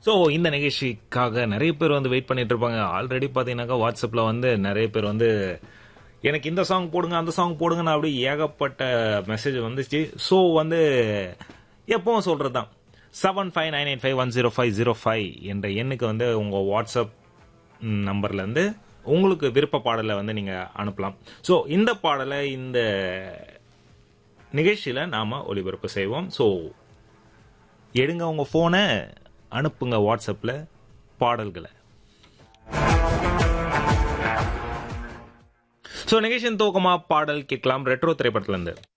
so இந்த நிகழ்ச்சிக்காக நிறைய பேர் வந்து வெயிட் பண்ணிட்டு இருப்பாங்க ஆல்ரெடி பார்த்தீங்கன்னாக்கா வாட்ஸ்அப்பில் வந்து நிறைய பேர் வந்து எனக்கு இந்த சாங் போடுங்க அந்த சாங் போடுங்கன்னு அப்படி ஏகப்பட்ட மெசேஜ் வந்துச்சு ஸோ வந்து எப்பவும் சொல்கிறது தான் seven five nine eight five one zero five zero five என்ற எண்ணுக்கு வந்து உங்கள் வாட்ஸ்அப் நம்பர்லேருந்து உங்களுக்கு விருப்ப பாடலை வந்து நீங்கள் அனுப்பலாம் ஸோ இந்த பாடலை இந்த நிகழ்ச்சியில் நாம் ஒளிபரப்பு செய்வோம் ஸோ எடுங்க உங்கள் ஃபோனை அனுப்புங்க வாட்ஸ்அப்பில் பாடல்களை ஸோ நிகழ்ச்சியின் துவக்கமாக பாடல் கேட்கலாம் ரெட்ரோ திரைப்படத்துலேருந்து